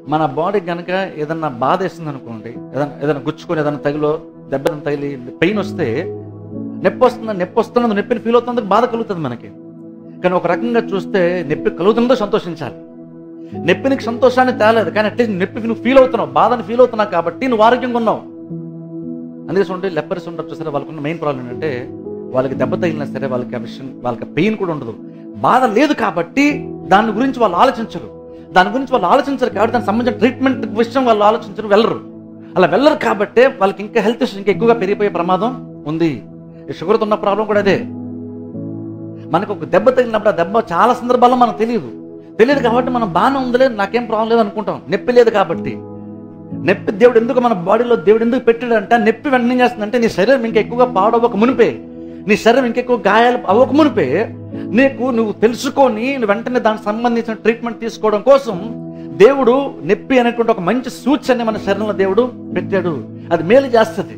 మన బాడీ కనుక ఏదన్నా బాధ వేస్తుంది అనుకోండి ఏదైనా ఏదైనా గుచ్చుకొని ఏదైనా తగిలో దెబ్బ ఏదైనా తగిలి పెయిన్ వస్తే నొప్పి వస్తుంది నొప్పి వస్తున్నది నొప్పిని ఫీల్ అవుతున్నందుకు బాధ కలుగుతుంది మనకి కానీ ఒక రకంగా చూస్తే నొప్పి కలుగుతుందో సంతోషించాలి నొప్పి నీకు సంతోషాన్ని తేలేదు కానీ అట్లీస్ట్ నొప్పికి నువ్వు ఫీల్ అవుతున్నావు బాధని ఫీల్ అవుతున్నావు కాబట్టి నువ్వు ఆరోగ్యంగా ఉన్నావు అందుకే ఉంటే లెప్పర్స్ ఉండొచ్చు సరే వాళ్ళకున్న మెయిన్ ప్రాబ్లం ఏంటంటే వాళ్ళకి దెబ్బ తగిలినా సరే వాళ్ళకి ఆ విషయం వాళ్ళకి పెయిన్ కూడా ఉండదు బాధ లేదు కాబట్టి దాని గురించి వాళ్ళు ఆలోచించరు దాని గురించి వాళ్ళు ఆలోచించరు కాబట్టి దానికి సంబంధించిన ట్రీట్మెంట్ విషయం వాళ్ళు ఆలోచించరు వెళ్ళరు అలా వెళ్ళరు కాబట్టే వాళ్ళకి ఇంకా హెల్త్ ఇష్యూస్ ఇంకా ఎక్కువగా పెరిగిపోయే ప్రమాదం ఉంది ఈ షుగర్తో ఉన్న ప్రాబ్లం కూడా అదే మనకు ఒక దెబ్బ తగిలినప్పుడు ఆ దెబ్బ చాలా సందర్భాల్లో మనకు తెలియదు తెలియదు కాబట్టి మనం బాగానే ఉందిలే నాకేం ప్రాబ్లం లేదు అనుకుంటాం నొప్పి లేదు కాబట్టి నొప్పి దేవుడు ఎందుకు మన బాడీలో దేవుడు ఎందుకు పెట్టాడంటే ఆ నొప్పి వెంటనే ఏం చేస్తుందంటే నీ శరీరం ఇంకా ఎక్కువగా పాడవక మునిపే నీ శరీరం ఇంకెక్కువ గాయాలు అవ్వక మునిపే నీకు నువ్వు తెలుసుకొని నువ్వు వెంటనే దానికి సంబంధించిన ట్రీట్మెంట్ తీసుకోవడం కోసం దేవుడు నొప్పి అనేటువంటి ఒక మంచి సూచన మన శరీరంలో దేవుడు పెట్టాడు అది మేలు చేస్తుంది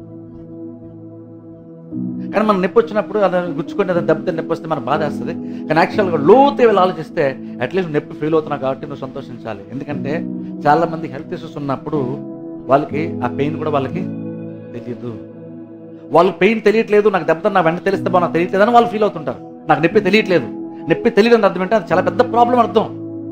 కానీ మనం నొప్పి వచ్చినప్పుడు అది గుచ్చుకొని అది దెబ్బతిని నొప్పి వస్తే మనకు బాధ వేస్తుంది కానీ యాక్చువల్గా లోతు వెళ్ళి ఆలోచిస్తే అట్లీస్ట్ నొప్పి ఫీల్ అవుతున్నావు కాబట్టి నువ్వు సంతోషించాలి ఎందుకంటే చాలా మంది హెల్త్ ఇష్యూస్ ఉన్నప్పుడు వాళ్ళకి ఆ పెయిన్ కూడా వాళ్ళకి తెలియదు వాళ్ళకి పెయిన్ తెలియట్లేదు నాకు దెబ్బ నా వెంట తెలిస్తే బాగా నాకు తెలియట్లేదు అని వాళ్ళు ఫీల్ అవుతుంటారు నాకు నొప్పి తెలియట్లేదు నొప్పి తెలియదు అర్థం ఏంటంటే అది చాలా పెద్ద ప్రాబ్లం అర్థం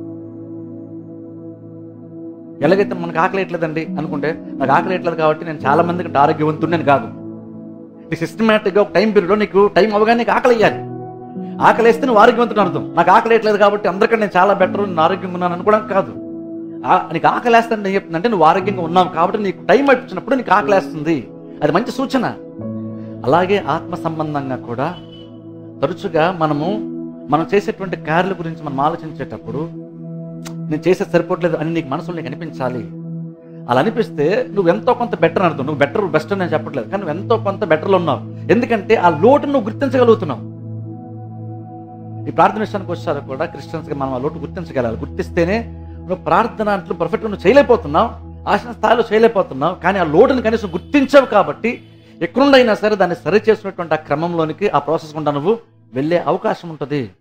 ఎలాగైతే మనకు ఆకలేయట్లేదండి అనుకుంటే నాకు ఆకలేయట్లేదు కాబట్టి నేను చాలా మందికి ఆరోగ్యవంతుడిని కాదు నీ సిస్టమేటిక్గా ఒక టైం పీరియడ్లో నీకు టైం అవగానే నీకు ఆకలి వేయాలి ఆకలి వేస్తే నువ్వు ఆరోగ్యవంతుడు అర్థం నాకు ఆకలి వేయట్లేదు కాబట్టి అందరికంటే నేను చాలా బెటర్ నేను ఆరోగ్యంగా ఉన్నాను అనుకోవడం కాదు ఆ- నీకు ఆకలి వేస్తాను ఏం చెప్తుందంటే నువ్వు ఆరోగ్యంగా ఉన్నావు కాబట్టి నీకు టైం వచ్చినప్పుడు నీకు ఆకలి వేస్తుంది అది మంచి సూచన అలాగే ఆత్మ సంబంధంగా కూడా తరచుగా మనము మనం చేసేటువంటి కార్యాల గురించి మనం ఆలోచించేటప్పుడు నేను చేసేది సరిపోవట్లేదు అని నీకు మనసులో నీకు అనిపించాలి అలా అనిపిస్తే నువ్వు ఎంతో కొంత బెటర్ అర్థం నువ్వు బెటర్ బెస్ట్ అని నేను చెప్పట్లేదు కానీ నువ్వు ఎంతో కొంత బెటర్లో ఉన్నావు ఎందుకంటే ఆ లోటును నువ్వు గుర్తించగలుగుతున్నావు ఈ ప్రార్థన విషయానికి వచ్చారు కూడా క్రిస్టియన్స్గా మనం ఆ లోటు గుర్తించగలాలి గుర్తిస్తేనే నువ్వు ప్రార్థన అంటూ పర్ఫెక్ట్గా నువ్వు చేయలేకపోతున్నావు ఆశన స్థాయిలో చేయలేకపోతున్నావు కానీ ఆ లోటుని కనీసం గుర్తించావు కాబట్టి ఎక్కడుండైనా సరే దాన్ని సరి చేసినటువంటి ఆ క్రమంలోనికి ఆ ప్రాసెస్ గుండా నువ్వు వెళ్ళే అవకాశం ఉంటుంది